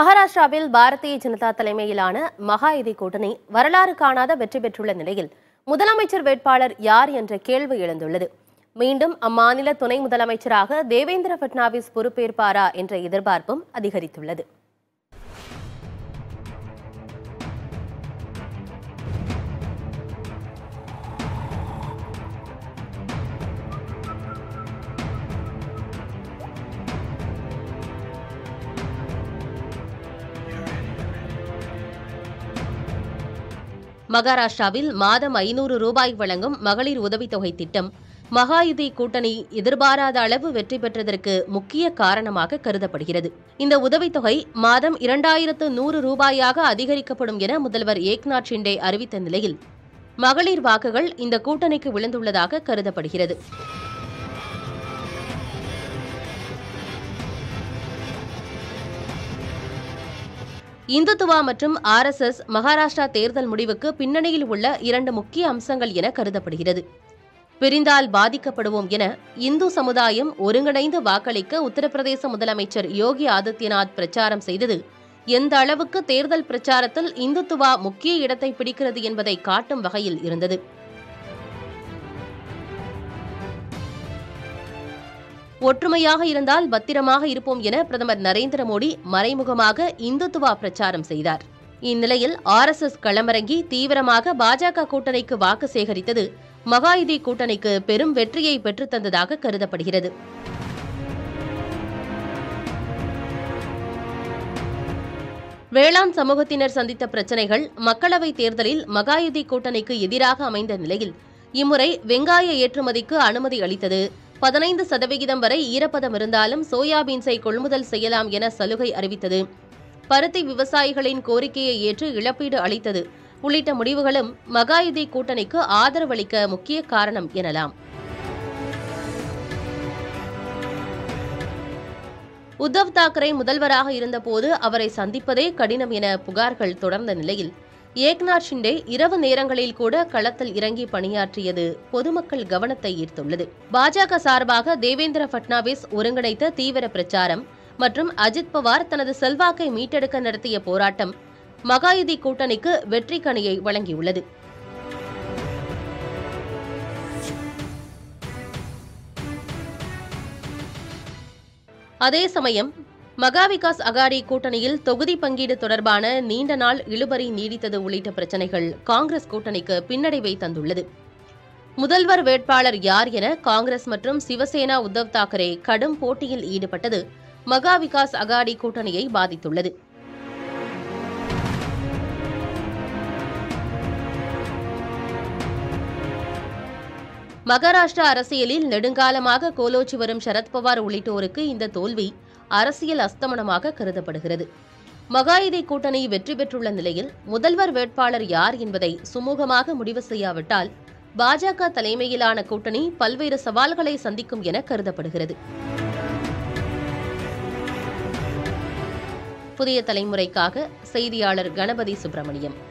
மகாராஷ்டிராவில் பாரதிய ஜனதா தலைமையிலான மகாயுதி கூட்டணி வரலாறு காணாத வெற்றி பெற்றுள்ள நிலையில் முதலமைச்சர் வேட்பாளர் யார் என்ற கேள்வி எழுந்துள்ளது மீண்டும் அம்மாநில துணை முதலமைச்சராக தேவேந்திர பட்னாவிஸ் பொறுப்பேற்பாரா என்ற எதிர்பார்ப்பும் அதிகரித்துள்ளது மகாராஷ்டிராவில் மாதம் ஐநூறு ரூபாய் வழங்கும் மகளிர் உதவித்தொகை திட்டம் மகாயுதி கூட்டணி எதிர்பாராத அளவு வெற்றி பெற்றதற்கு முக்கிய காரணமாக கருதப்படுகிறது இந்த உதவித்தொகை மாதம் இரண்டாயிரத்து நூறு ரூபாயாக அதிகரிக்கப்படும் என முதல்வர் ஏக்நாத் ஷிண்டே அறிவித்த நிலையில் மகளிர் வாக்குகள் இந்த கூட்டணிக்கு விழுந்துள்ளதாக கருதப்படுகிறது இந்துத்துவா மற்றும் ஆர்எஸ்எஸ் மகாராஷ்டிரா தேர்தல் முடிவுக்கு பின்னணியில் உள்ள இரண்டு முக்கிய அம்சங்கள் என கருதப்படுகிறது பிரிந்தால் பாதிக்கப்படுவோம் என இந்து சமுதாயம் ஒருங்கிணைந்து வாக்களிக்க உத்தரப்பிரதேச முதலமைச்சர் யோகி ஆதித்யநாத் பிரச்சாரம் செய்தது எந்த அளவுக்கு தேர்தல் பிரச்சாரத்தில் இந்துத்துவா முக்கிய இடத்தை பிடிக்கிறது என்பதை காட்டும் வகையில் இருந்தது ஒற்றுமையாக இருந்தால் பத்திரமாக இருப்போம் என பிரதமர் நரேந்திர மோடி மறைமுகமாக இந்துத்துவா பிரச்சாரம் செய்தார் இந்நிலையில் ஆர்எஸ்எஸ் களமிறங்கி தீவிரமாக பாஜக கூட்டணிக்கு வாக்கு சேகரித்தது மகாயுதி கூட்டணிக்கு பெரும் வெற்றியை பெற்றுத்தந்ததாக கருதப்படுகிறது வேளாண் சமூகத்தினர் சந்தித்த பிரச்சனைகள் மக்களவைத் தேர்தலில் மகாயுதி கூட்டணிக்கு எதிராக அமைந்த நிலையில் இம்முறை வெங்காய ஏற்றுமதிக்கு அனுமதி அளித்தது பதினைந்து சதவிகிதம் வரை ஈரப்பதம் இருந்தாலும் சோயாபீன்ஸை கொள்முதல் செய்யலாம் என சலுகை அறிவித்தது பருத்தி விவசாயிகளின் கோரிக்கையை ஏற்று இழப்பீடு அளித்தது உள்ளிட்ட முடிவுகளும் மகாயுதி கூட்டணிக்கு ஆதரவளிக்க முக்கிய காரணம் எனலாம் உத்தவ் தாக்கரே முதல்வராக இருந்தபோது அவரை சந்திப்பதே கடினம் என புகார்கள் தொடர்ந்த நிலையில் ஏக்நாத் ஷிண்டே இரவு நேரங்களில் கூட களத்தில் இறங்கி பணியாற்றியது பொதுமக்கள் கவனத்தை ஈர்த்துள்ளது பாஜக சார்பாக தேவேந்திர பட்னாவிஸ் ஒருங்கிணைத்த தீவிர பிரச்சாரம் மற்றும் அஜித் பவார் தனது செல்வாக்கை மீட்டெடுக்க நடத்திய போராட்டம் மகாயுதி கூட்டணிக்கு வெற்றி கனியை வழங்கியுள்ளது அதே சமயம் மகா விகாஸ் அகாடி கூட்டணியில் தொகுதி பங்கீடு தொடர்பான நீண்ட நாள் இழுபறி நீடித்தது உள்ளிட்ட பிரச்சனைகள் காங்கிரஸ் கூட்டணிக்கு பின்னடைவை தந்துள்ளது முதல்வர் வேட்பாளர் யார் என காங்கிரஸ் மற்றும் சிவசேனா உத்தவ் தாக்கரே கடும் போட்டியில் ஈடுபட்டது மகா விகாஸ் அகாடி கூட்டணியை பாதித்துள்ளது மகாராஷ்டிரா அரசியலில் நெடுங்காலமாக கோலோச்சி வரும் சரத்பவார் உள்ளிட்டோருக்கு இந்த தோல்வி அரசியல் அஸ்தமனமாக கருதப்படுகிறது மகாயுதி கூட்டணி வெற்றி பெற்றுள்ள நிலையில் முதல்வர் வேட்பாளர் யார் என்பதை சுமூகமாக முடிவு செய்யாவிட்டால் பாஜக தலைமையிலான கூட்டணி பல்வேறு சவால்களை சந்திக்கும் என கருதப்படுகிறது புதிய தலைமுறைக்காக செய்தியாளர் கணபதி சுப்பிரமணியம்